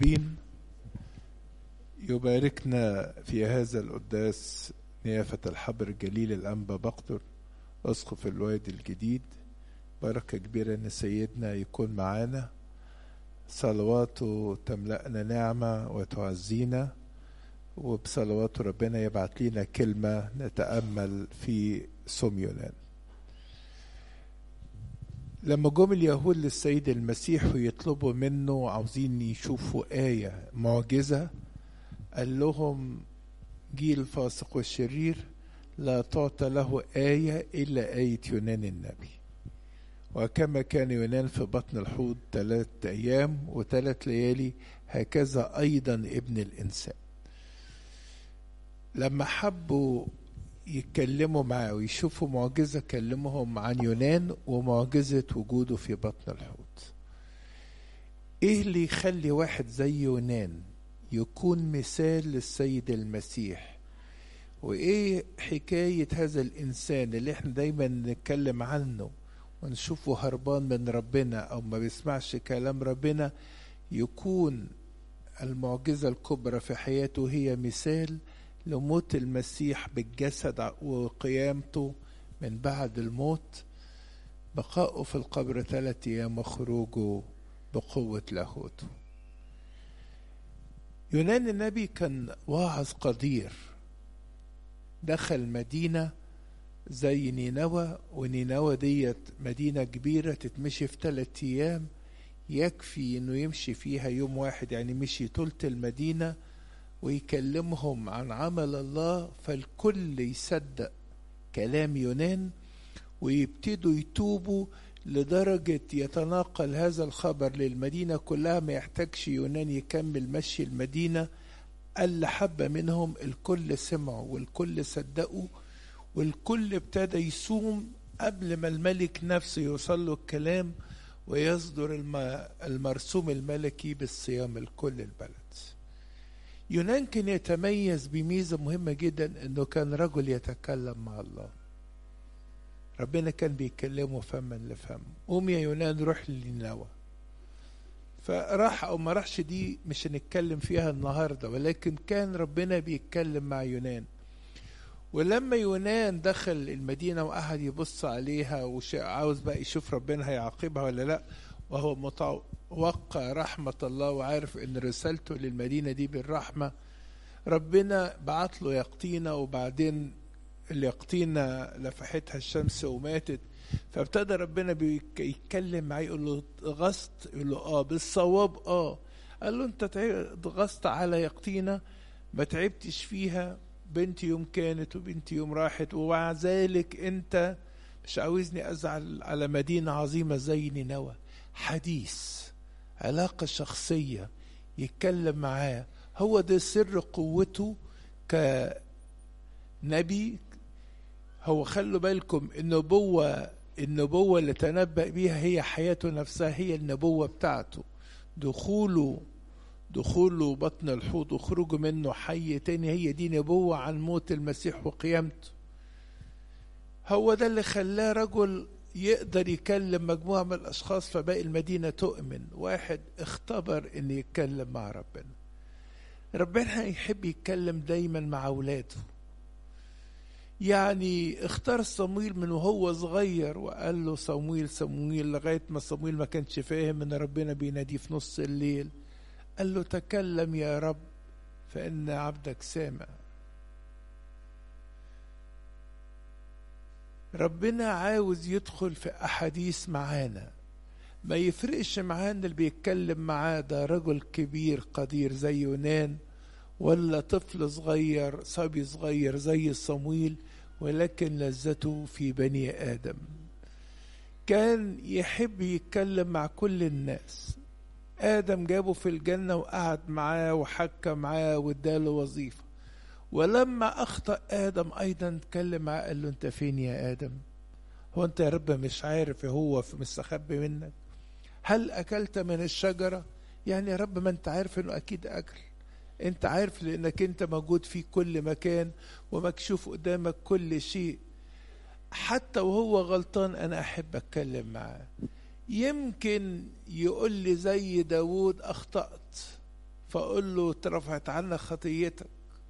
بين يباركنا في هذا القداس نيافة الحبر الجليل الأنبا بقدر أسقف الوادي الجديد بركة كبيرة إن سيدنا يكون معانا صلواته تملأنا نعمة وتعزينا وبصلواته ربنا يبعت لنا كلمة نتأمل في سم يونان لما جم اليهود للسيد المسيح ويطلبوا منه عاوزين يشوفوا آية معجزة قال لهم جيل الفاسق والشرير لا تعطى له آية إلا آية يونان النبي وكما كان يونان في بطن الحوت ثلاث أيام وثلاث ليالي هكذا أيضا ابن الإنسان لما حبوا يتكلموا معاه ويشوفوا معجزة كلمهم عن يونان ومعجزة وجوده في بطن الحوت ايه اللي يخلي واحد زي يونان يكون مثال للسيد المسيح وايه حكاية هذا الانسان اللي احنا دايما نتكلم عنه ونشوفه هربان من ربنا او ما بيسمعش كلام ربنا يكون المعجزة الكبرى في حياته هي مثال لموت المسيح بالجسد وقيامته من بعد الموت بقاؤه في القبر ثلاثة أيام وخروجه بقوة لاهوته يونان النبي كان واعظ قدير دخل مدينة زي نينوى ونينوى ديت مدينة كبيرة تتمشي في ثلاثة أيام يكفي إنه يمشي فيها يوم واحد يعني مشي تلت المدينة ويكلمهم عن عمل الله فالكل يصدق كلام يونان ويبتدوا يتوبوا لدرجة يتناقل هذا الخبر للمدينة كلها ما يحتاجش يونان يكمل مشي المدينة قال حبة منهم الكل سمعوا والكل صدقوا والكل ابتدى يصوم قبل ما الملك نفسه يوصل له الكلام ويصدر المرسوم الملكي بالصيام لكل البلد يونان كان يتميز بميزة مهمة جدا انه كان رجل يتكلم مع الله ربنا كان بيكلمه فما لفم قوم يا يونان روح لنينوى فراح او ما راحش دي مش هنتكلم فيها النهارده ولكن كان ربنا بيتكلم مع يونان ولما يونان دخل المدينة وقعد يبص عليها وعاوز بقى يشوف ربنا هيعاقبها ولا لا وهو متوقع رحمة الله وعارف ان رسالته للمدينة دي بالرحمة ربنا بعت له يقطينة وبعدين اليقطينة لفحتها الشمس وماتت فابتدى ربنا بيتكلم معاه يقول له غصت يقول له اه بالصواب اه قال له انت غصت على يقطينة ما تعبتش فيها بنت يوم كانت وبنت يوم راحت ومع ذلك انت مش عاوزني ازعل على مدينة عظيمة زي نينوى حديث علاقة شخصية يتكلم معاه هو ده سر قوته كنبي هو خلوا بالكم النبوة النبوة اللي تنبأ بيها هي حياته نفسها هي النبوة بتاعته دخوله دخوله بطن الحوض وخروجه منه حي تاني هي دي نبوة عن موت المسيح وقيامته هو ده اللي خلاه رجل يقدر يكلم مجموعة من الأشخاص فباقي المدينة تؤمن واحد اختبر أن يتكلم مع ربنا ربنا يحب يتكلم دايما مع أولاده يعني اختار صمويل من وهو صغير وقال له صمويل صمويل لغاية ما صمويل ما كانش فاهم ان ربنا بيناديه في نص الليل قال له تكلم يا رب فإن عبدك سامع ربنا عاوز يدخل في أحاديث معانا ما يفرقش معانا اللي بيتكلم معاه ده رجل كبير قدير زي يونان ولا طفل صغير صبي صغير زي صمويل ولكن لذته في بني آدم كان يحب يتكلم مع كل الناس آدم جابه في الجنة وقعد معاه وحكى معاه واداله وظيفة ولما أخطأ آدم أيضا اتكلم معاه قال له أنت فين يا آدم هو أنت يا رب مش عارف هو مستخبي منك هل أكلت من الشجرة يعني يا رب ما أنت عارف أنه أكيد أكل أنت عارف لأنك أنت موجود في كل مكان ومكشوف قدامك كل شيء حتى وهو غلطان أنا أحب أتكلم معاه يمكن يقول لي زي داود أخطأت فأقول له اترفعت عنك خطيتك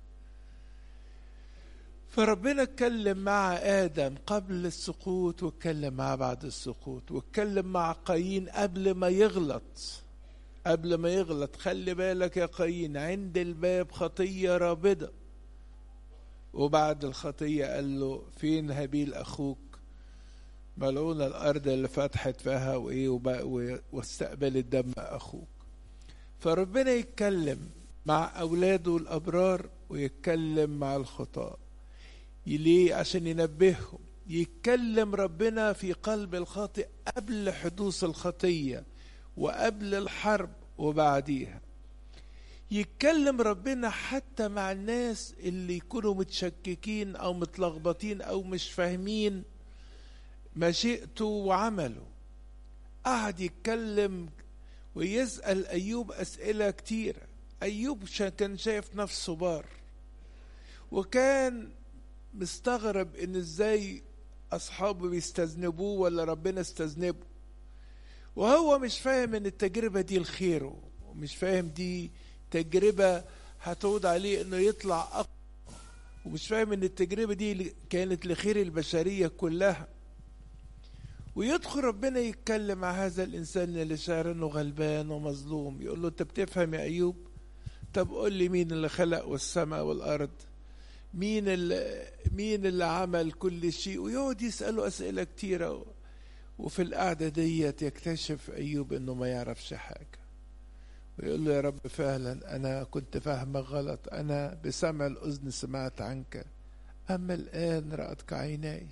فربنا اتكلم مع آدم قبل السقوط واتكلم معاه بعد السقوط واتكلم مع قايين قبل ما يغلط قبل ما يغلط خلي بالك يا قايين عند الباب خطية رابضة وبعد الخطية قال له فين هابيل أخوك ملعونة الأرض اللي فتحت فيها وإيه واستقبلت دم أخوك فربنا يتكلم مع أولاده الأبرار ويتكلم مع الخطاة ليه عشان ينبههم يتكلم ربنا في قلب الخاطئ قبل حدوث الخطية وقبل الحرب وبعديها يتكلم ربنا حتى مع الناس اللي يكونوا متشككين او متلخبطين او مش فاهمين مشيئته وعمله قعد يتكلم ويسأل أيوب أسئلة كتيرة أيوب كان شايف نفسه بار وكان مستغرب ان ازاي اصحابه بيستذنبوه ولا ربنا استذنبه وهو مش فاهم ان التجربة دي لخيره ومش فاهم دي تجربة هتعود عليه انه يطلع اقوى ومش فاهم ان التجربة دي كانت لخير البشرية كلها ويدخل ربنا يتكلم مع هذا الانسان اللي شاعر انه غلبان ومظلوم يقول له انت بتفهم يا ايوب طب قول لي مين اللي خلق والسماء والارض مين اللي مين اللي عمل كل شيء ويقعد يسأله أسئلة كتيرة وفي القعدة ديت يكتشف أيوب إنه ما يعرفش حاجة ويقول له يا رب فعلا أنا كنت فاهمك غلط أنا بسمع الأذن سمعت عنك أما الآن رأتك عيناي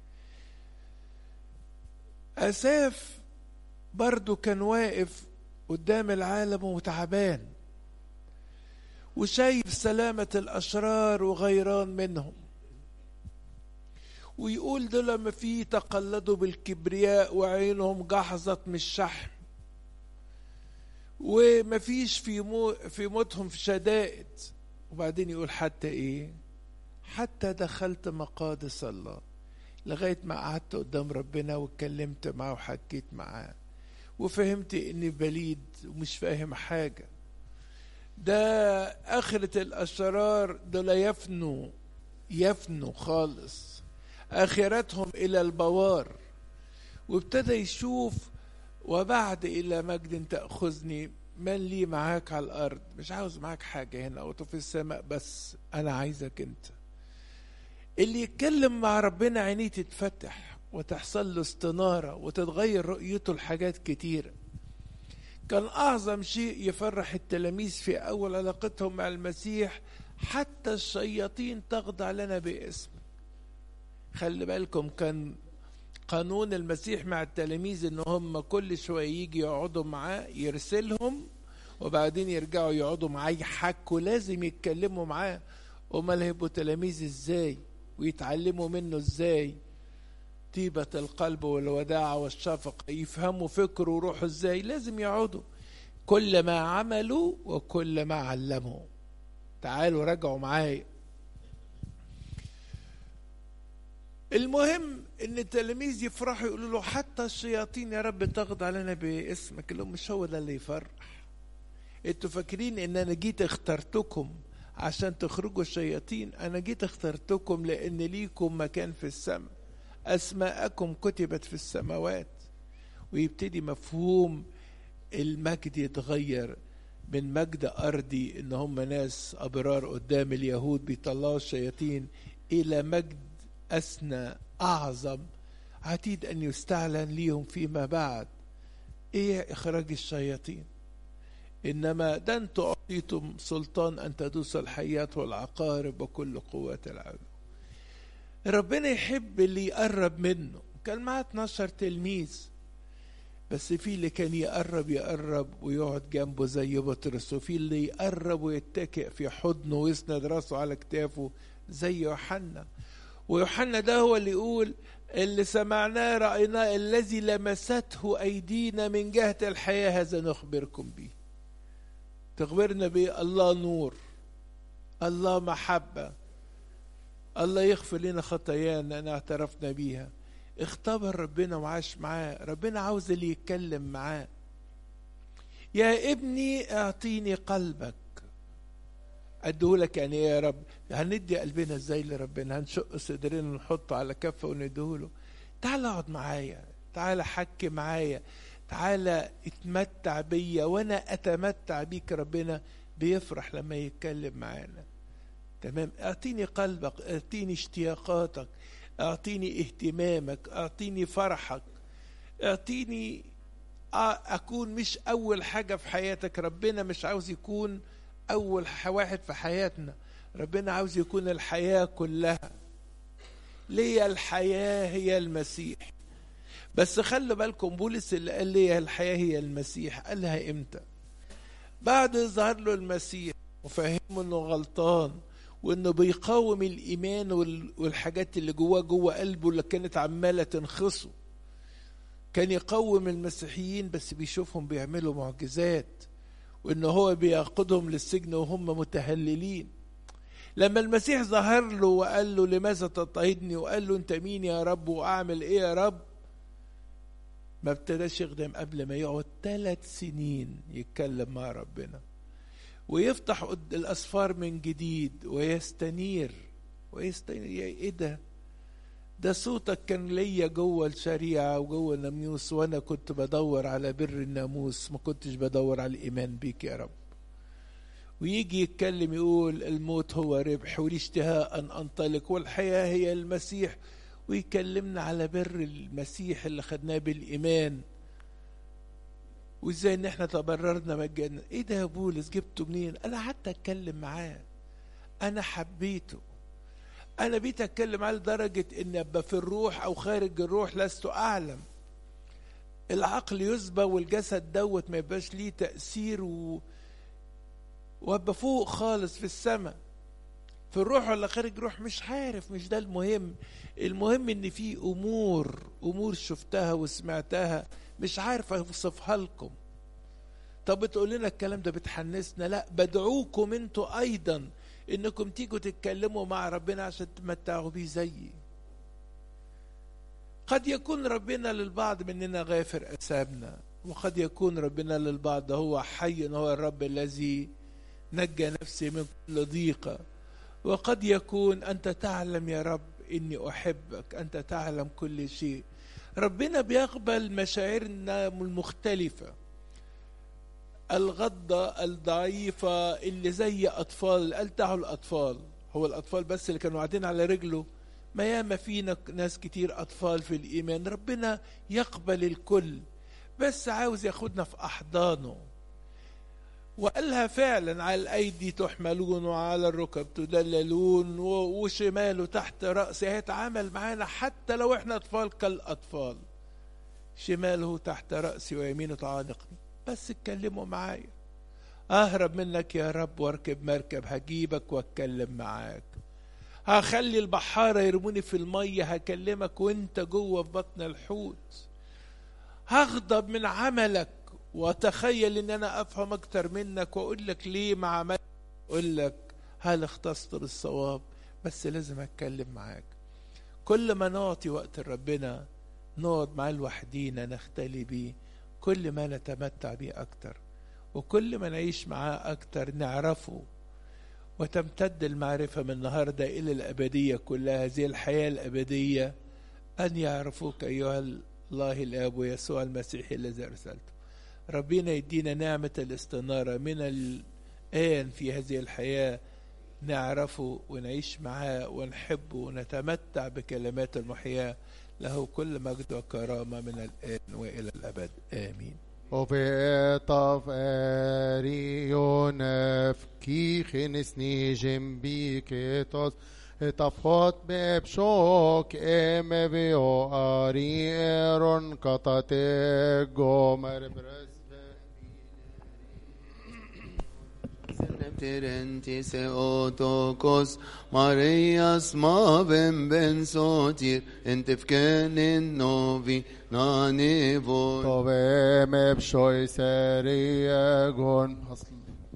أساف برضو كان واقف قدام العالم وتعبان وشايف سلامة الأشرار وغيران منهم ويقول دول لما في تقلدوا بالكبرياء وعينهم جحظت من الشحم وما فيش في مو في موتهم في شدائد وبعدين يقول حتى ايه حتى دخلت مقادس الله لغايه ما قعدت قدام ربنا واتكلمت معاه وحكيت معاه وفهمت اني بليد ومش فاهم حاجه ده آخرة الأشرار دول يفنوا يفنوا خالص آخرتهم إلى البوار وابتدى يشوف وبعد إلى مجد تأخذني من لي معاك على الأرض مش عاوز معاك حاجة هنا أو في السماء بس أنا عايزك أنت اللي يتكلم مع ربنا عينيه تتفتح وتحصل له استنارة وتتغير رؤيته لحاجات كتيره كان أعظم شيء يفرح التلاميذ في أول علاقتهم مع المسيح حتى الشياطين تخضع لنا باسم خلي بالكم كان قانون المسيح مع التلاميذ ان هم كل شويه يجي يقعدوا معاه يرسلهم وبعدين يرجعوا يقعدوا معاه يحكوا لازم يتكلموا معاه امال هيبقوا تلاميذ ازاي ويتعلموا منه ازاي طيبة القلب والوداعة والشفقة يفهموا فكره وروحه ازاي لازم يقعدوا كل ما عملوا وكل ما علموا تعالوا راجعوا معايا المهم ان التلاميذ يفرحوا يقولوا له حتى الشياطين يا رب تخضع لنا باسمك اللي مش هو ده اللي يفرح انتوا فاكرين ان انا جيت اخترتكم عشان تخرجوا الشياطين انا جيت اخترتكم لان ليكم مكان في السماء أسماءكم كتبت في السماوات ويبتدي مفهوم المجد يتغير من مجد أرضي إن هم ناس أبرار قدام اليهود بيطلعوا الشياطين إلى مجد أسنى أعظم عتيد أن يستعلن ليهم فيما بعد إيه إخراج الشياطين إنما ده أنتم أعطيتم سلطان أن تدوس الحيات والعقارب وكل قوات العدو ربنا يحب اللي يقرب منه كان معاه 12 تلميذ بس في اللي كان يقرب يقرب ويقعد جنبه زي بطرس وفي اللي يقرب ويتكئ في حضنه ويسند راسه على كتافه زي يوحنا ويوحنا ده هو اللي يقول اللي سمعناه رأيناه الذي لمسته أيدينا من جهة الحياة هذا نخبركم به تخبرنا به الله نور الله محبة الله يغفر لنا خطايانا أنا اعترفنا بيها اختبر ربنا وعاش معاه ربنا عاوز اللي يتكلم معاه يا ابني اعطيني قلبك اديهولك يعني ايه يا رب هندي قلبنا ازاي لربنا هنشق صدرنا ونحطه على كفه ونديهوله تعال اقعد معايا تعال حكي معايا تعال اتمتع بيا وانا اتمتع بيك ربنا بيفرح لما يتكلم معانا تمام اعطيني قلبك اعطيني اشتياقاتك اعطيني اهتمامك اعطيني فرحك اعطيني اكون مش اول حاجه في حياتك ربنا مش عاوز يكون اول واحد في حياتنا ربنا عاوز يكون الحياه كلها ليا الحياه هي المسيح بس خلوا بالكم بولس اللي قال لي الحياه هي المسيح قالها امتى بعد ظهر له المسيح وفهمه انه غلطان وانه بيقاوم الايمان والحاجات اللي جواه جوه قلبه اللي كانت عماله تنخصه كان يقوم المسيحيين بس بيشوفهم بيعملوا معجزات وان هو بيقودهم للسجن وهم متهللين لما المسيح ظهر له وقال له لماذا تضطهدني وقال له انت مين يا رب واعمل ايه يا رب ما ابتداش يخدم قبل ما يقعد ثلاث سنين يتكلم مع ربنا ويفتح الاسفار من جديد ويستنير ويستنير ايه ده ده صوتك كان ليا جوه الشريعة وجوه الناموس وأنا كنت بدور على بر الناموس ما كنتش بدور على الإيمان بيك يا رب ويجي يتكلم يقول الموت هو ربح والاشتهاء أن أنطلق والحياة هي المسيح ويكلمنا على بر المسيح اللي خدناه بالإيمان وازاي ان احنا تبررنا مجانا ايه ده يا بولس جبته منين انا حتى اتكلم معاه انا حبيته انا بيت اتكلم على لدرجه ان ابقى في الروح او خارج الروح لست اعلم العقل يسبى والجسد دوت ما يبقاش ليه تاثير و... وابقى فوق خالص في السماء في الروح ولا خارج روح مش عارف مش ده المهم المهم ان في امور امور شفتها وسمعتها مش عارف اوصفها لكم طب بتقول لنا الكلام ده بتحنسنا لا بدعوكم انتوا ايضا انكم تيجوا تتكلموا مع ربنا عشان تمتعوا بيه زيي قد يكون ربنا للبعض مننا غافر أسامنا وقد يكون ربنا للبعض هو حي هو الرب الذي نجى نفسي من كل ضيقة وقد يكون أنت تعلم يا رب إني أحبك أنت تعلم كل شيء ربنا بيقبل مشاعرنا المختلفة الغضة الضعيفة اللي زي أطفال قال تعالوا الأطفال هو الأطفال بس اللي كانوا قاعدين على رجله ما ياما فينا ناس كتير أطفال في الإيمان ربنا يقبل الكل بس عاوز ياخدنا في أحضانه وقالها فعلا على الأيدي تحملون وعلى الركب تدللون وشماله تحت رأسه هيتعامل معانا حتى لو احنا أطفال كالأطفال شماله تحت رأسي ويمينه تعانقني بس اتكلموا معايا اهرب منك يا رب واركب مركب هجيبك واتكلم معاك هخلي البحارة يرموني في المية هكلمك وانت جوه في بطن الحوت هغضب من عملك واتخيل ان انا افهم اكتر منك واقول لك ليه ما عملت اقول لك هل اختصت للصواب بس لازم اتكلم معاك كل ما نعطي وقت ربنا نقعد معاه لوحدينا نختلي بيه كل ما نتمتع بيه أكتر وكل ما نعيش معاه أكتر نعرفه وتمتد المعرفة من النهاردة إلى الأبدية كلها هذه الحياة الأبدية أن يعرفوك أيها الله الآب ويسوع المسيح الذي أرسلته ربنا يدينا نعمة الاستنارة من الآن في هذه الحياة نعرفه ونعيش معاه ونحبه ونتمتع بكلمات المحياه له كل مجد وكرامة من الآن وإلى الأبد آمين وبيطف أريون كيخن سنيجم بيكتوس تفوت ببشوك ام بيو أريرون قطتك جومر برس Terentes Otokos Marias Mavem Ben Sotir Entefkenin Novi Nanevo طوبي مبشوي سريع جون